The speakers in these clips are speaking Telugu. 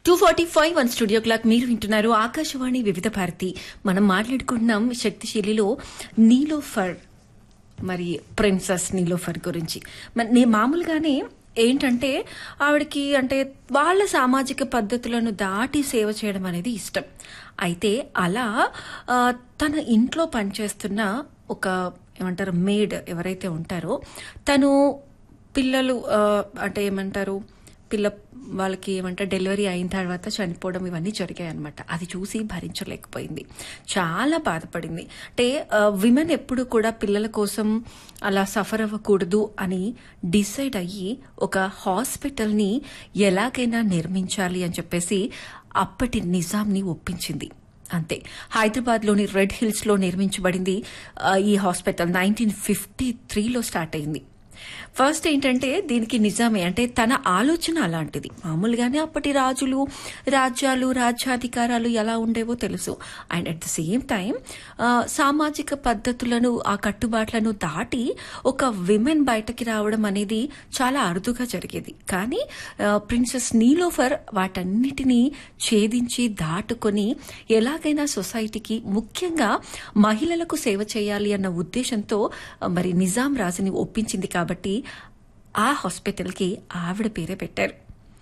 two forty five one studio clock మీరు వింటున్నారు ఆకాశవాణి వివిధ భారతి మనం మాట్లాడుకుంటున్నాం శక్తిశీలిలో నీలోఫర్ మరి ప్రిన్సెస్ నీలోఫర్ గురించి మరి నే మామూలుగానే ఏంటంటే ఆవిడకి అంటే వాళ్ళ సామాజిక పద్ధతులను దాటి సేవ చేయడం అనేది ఇష్టం అయితే అలా ఆ, తన ఇంట్లో పనిచేస్తున్న ఒక ఏమంటారు మేడ్ ఎవరైతే ఉంటారో తను పిల్లలు ఆ, అంటే ఏమంటారు పిల్ల వాళ్ళకి ఏమంటారు డెలివరీ అయిన తర్వాత చనిపోవడం ఇవన్నీ జరిగాయి అనమాట అది చూసి భరించలేకపోయింది చాలా బాధపడింది అంటే విమెన్ ఎప్పుడు కూడా పిల్లల కోసం అలా సఫర్ అవ్వకూడదు అని డిసైడ్ అయ్యి ఒక హాస్పిటల్ని ఎలాగైనా నిర్మించాలి అని చెప్పేసి అప్పటి నిజాంని ఒప్పించింది అంతే హైదరాబాద్ లోని రెడ్ హిల్స్ లో నిర్మించబడింది ఆ, ఈ హాస్పిటల్ నైన్టీన్ ఫిఫ్టీ త్రీలో స్టార్ట్ అయింది ఫస్ట్ ఏంటంటే దీనికి నిజామే అంటే తన ఆలోచన అలాంటిది మామూలుగానే అప్పటి రాజులు రాజ్యాలు రాజ్యాధికారాలు ఎలా ఉండేవో తెలుసు and at the same time సామాజిక పద్ధతులను ఆ కట్టుబాట్లను దాటి ఒక విమెన్ బయటకి రావడం అనేది చాలా అరుదుగా జరిగేది కానీ ప్రిన్సెస్ నీలోఫర్ వాటన్నిటినీ ఛేదించి దాటుకొని ఎలాగైనా సొసైటీకి ముఖ్యంగా మహిళలకు సేవ చేయాలి అన్న ఉద్దేశంతో ఆ, మరి నిజాం రాజుని ఒప్పించింది కాబట్టి ఆ హాస్పిటల్కి ఆవిడ పేరే పెట్టారు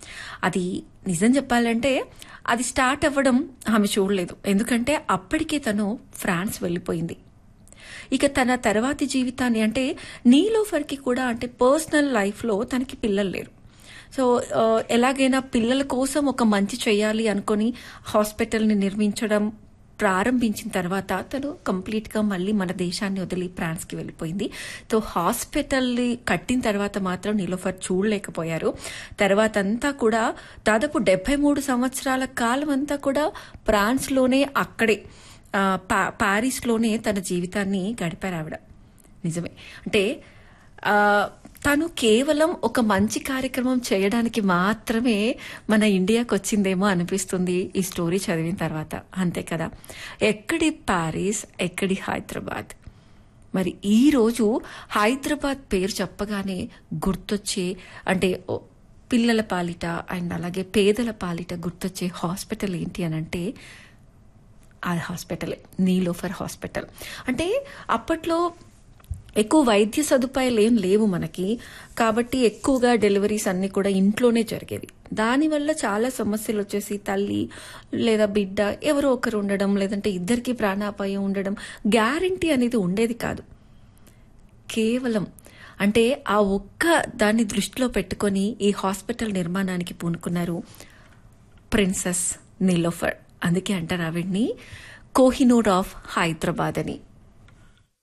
అది నిజం చెప్పాలంటే అది స్టార్ట్ అవ్వడం ఆమె చూడలేదు ఎందుకంటే అప్పటికే తను ఫ్రాన్స్ వెళ్ళిపోయింది ఇక తన తర్వాతి జీవితాన్ని అంటే నీలోఫర్కి కూడా అంటే పర్సనల్ లైఫ్లో తనకి పిల్లలు లేరు సో ఆ, ఎలాగైనా పిల్లల కోసం ఒక మంచి చేయాలి అనుకొని హాస్పిటల్ని నిర్మించడం ప్రారంభించిన తర్వాత తను కంప్లీట్ గా మళ్ళీ మన దేశాన్ని వదిలి ఫ్రాన్స్ కి వెళ్ళిపోయింది సో హాస్పిటల్ కట్టిన తర్వాత మాత్రం నిలోఫర్ చూడలేకపోయారు తర్వాత అంతా కూడా దాదాపు డెబ్బై మూడు సంవత్సరాల కాలం అంతా కూడా ఫ్రాన్స్ లోనే అక్కడే ఆ, పా- పారిస్ లోనే తన జీవితాన్ని గడిపారు ఆవిడ నిజమే అంటే ఆ, తను కేవలం ఒక మంచి కార్యక్రమం చేయడానికి మాత్రమే మన ఇండియాకి వచ్చిందేమో అనిపిస్తుంది ఈ స్టోరీ చదివిన తర్వాత అంతే కదా ఎక్కడి ప్యారిస్ ఎక్కడి హైదరాబాద్ మరి ఈ రోజు హైదరాబాద్ పేరు చెప్పగానే గుర్తొచ్చే అంటే ఓ పిల్లల పాలిట అండ్ అలాగే పేదల పాలిట గుర్తొచ్చే హాస్పిటల్ ఏంటి అని అంటే ఆ హాస్పిటల్ నీలోఫర్ హాస్పిటల్ అంటే అప్పట్లో ఎక్కువ వైద్య సదుపాయాలు ఏం లేవు మనకి కాబట్టి ఎక్కువగా డెలివరీస్ అన్ని కూడా ఇంట్లోనే జరిగేవి దానివల్ల చాలా సమస్యలు వచ్చేసి తల్లి లేదా బిడ్డ ఎవరో ఒకరు ఉండడం లేదంటే ఇద్దరికి ప్రాణాపాయం ఉండడం గ్యారంటీ అనేది ఉండేది కాదు కేవలం అంటే ఆ ఒక్క దాన్ని దృష్టిలో పెట్టుకొని ఈ హాస్పిటల్ నిర్మాణానికి పూనుకున్నారు ప్రిన్సెస్ నీలోఫర్ అందుకే అంటారు ఆవిడ్ని కోహినూర్ ఆఫ్ హైదరాబాద్ అని